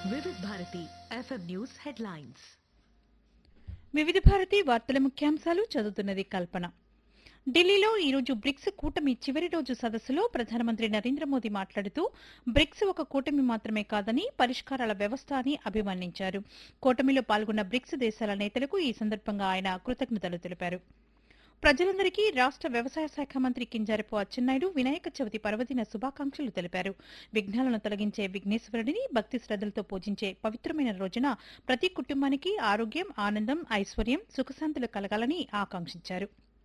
వివిధ Bharati FM news headlines వివిధ భారతి వార్తల ముఖ్యాంశాలు చదువుతున్నది కల్పన ఢిల్లీలో ఈరోజు బ్రిక్స్ కూటమి చివరి రోజు సదస్సులో ప్రధానమంత్రి నరేంద్ర మోదీ మాట్లాడుతూ బ్రిక్స్ ఒక కూటమి మాత్రమే కాదని పరిష్కారాల వ్యవస్థ అని అభివర్ణించారు కూటమిలో పాల్గొన్న బ్రిక్స్ దేశాల నేతలకు ఈ సందర్భంగా ఆయన కృతజ్ఞతలు తెలిపారు ప్రజలందరికీ రాష్ట్ర వ్యవసాయ శాఖ మంత్రి కింజారపు అచ్చెన్నాయుడు వినాయక చవితి పర్వదిన శుభాకాంక్షలు తెలిపారు విఘ్నాలను తొలగించే విఘ్నేశ్వరుడిని భక్తి శ్రద్దలతో పూజించే పవిత్రమైన రోజున ప్రతి కుటుంబానికి ఆరోగ్యం ఆనందం ఐశ్వర్యం సుఖశాంతులు కలగాలని ఆకాంక్షించారు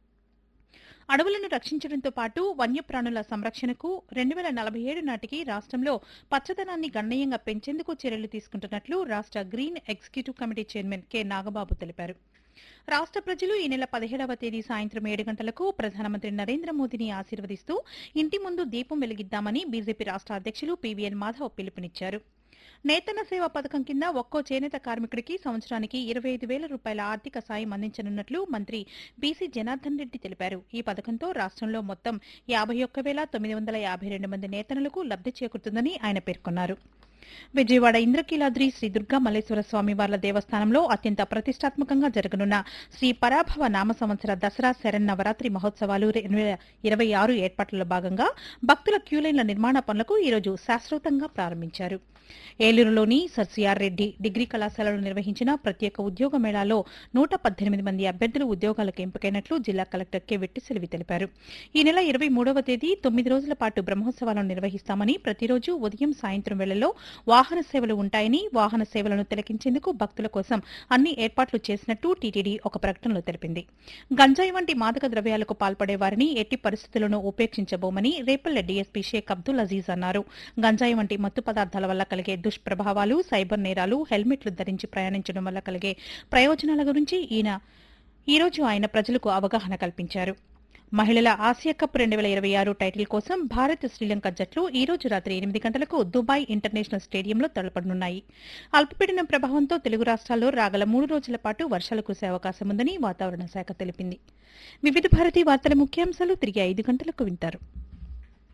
అడవులను రక్షించడంతో పాటు వన్యప్రాణుల సంరక్షణకు రెండు వేల నలభై ఏడు నాటికి రాష్ట్రంలో పచ్చదనాన్ని గణనీయంగా పెంచేందుకు చర్యలు తీసుకుంటున్నట్లు రాష్ట్ర green executive committee chairman K Nagababu తెలిపారు రాష్ట్ర ప్రజలు ఈ నెల పదిహేడవ తేదీ సాయంత్రం ఏడు గంటలకు ప్రధానమంత్రి నరేంద్ర మోదీని ఆశీర్వదిస్తూ ఇంటి ముందు దీపం వెలిగిద్దామని బీజేపీ రాష్ట్ర అధ్యక్షులు పీవీఎన్ మాధవ్ పిలుపునిచ్చారు నేతన్న సేవ పథకం కింద ఒక్కో చేనేత కార్మికుడికి సంవత్సరానికి ఇరవై ఐదు వేల రూపాయల ఆర్థిక సాయం అందించనున్నట్లు మంత్రి బీసీ జనార్దన్ రెడ్డి తెలిపారు ఈ పథకంతో రాష్ట్రంలో మొత్తం యాభై ఒక్క వేల తొమ్మిది వందల యాభై రెండు మంది నేతనులకు లబ్ధి చేకూరుతుందని ఆయన పేర్కొన్నారు విజయవాడ ఇంద్రకీలాద్రి శ్రీ దుర్గా మల్లేశ్వర స్వామి వార్ల దేవస్థానంలో అత్యంత ప్రతిష్టాత్మకంగా జరగనున్న శ్రీ పరాభవ నామ సంవత్సర దసరా శరన్నవరాత్రి మహోత్సవాలు రెండు వేల ఇరవై ఆరు ఏర్పాట్లలో భాగంగా భక్తుల క్యూలైన్ల నిర్మాణ పనులకు ఈరోజు శాశ్వతంగా ప్రారంభించారు ఏలూరులోని సర్ సిఆర్ రెడ్డి డిగ్రీ కళాశాలలో నిర్వహించిన ప్రత్యేక ఉద్యోగ మేళాలో నూట పద్దెనిమిది మంది అభ్యర్థులు ఉద్యోగాలకు ఎంపికైనట్లు జిల్లా కలెక్టర్ కె వెట్టి సెలవి తెలిపారు ఈ నెల ఇరవై మూడవ తేదీ తొమ్మిది రోజుల పాటు బ్రహ్మోత్సవాలను నిర్వహిస్తామని ప్రతిరోజు ఉదయం సాయంత్రం వేళల్లో వాహన సేవలు ఉంటాయని వాహన సేవలను తిలకించేందుకు భక్తుల కోసం అన్ని ఏర్పాట్లు చేసినట్టు టీటీడీ ఒక ప్రకటనలో తెలిపింది గంజాయి వంటి మాదక ద్రవ్యాలకు పాల్పడే వారిని ఎట్టి పరిస్థితులను ఉపేక్షించబోమని రేపల్లె డీఎస్పీ షేక్ అబ్దుల్ అజీజ్ అన్నారు గంజాయి వంటి మత్తు పదార్థాల వల్ల కలిగే దుష్ప్రభావాలు సైబర్ నేరాలు హెల్మెట్లు ధరించి ప్రయాణించడం వల్ల కలిగే ప్రయోజనాల గురించి ఈయన ఈ రోజు ఆయన ప్రజలకు అవగాహన కల్పించారు మహిళల ఆసియా కప్ రెండు వేల ఇరవై ఆరు టైటిల్ కోసం భారత్ శ్రీలంక జట్లు ఈ రోజు రాత్రి ఎనిమిది గంటలకు దుబాయ్ ఇంటర్నేషనల్ స్టేడియంలో తలపడనున్నాయి అల్పపీడనం ప్రభావంతో తెలుగు రాష్ట్రాల్లో రాగల మూడు రోజుల పాటు వర్షాలు కురిసే అవకాశం ఉందని వాతావరణ శాఖ తెలిపింది వివిధ భారతి వార్తల ముఖ్యాంశాలు తిరిగి ఐదు గంటలకు వింటారు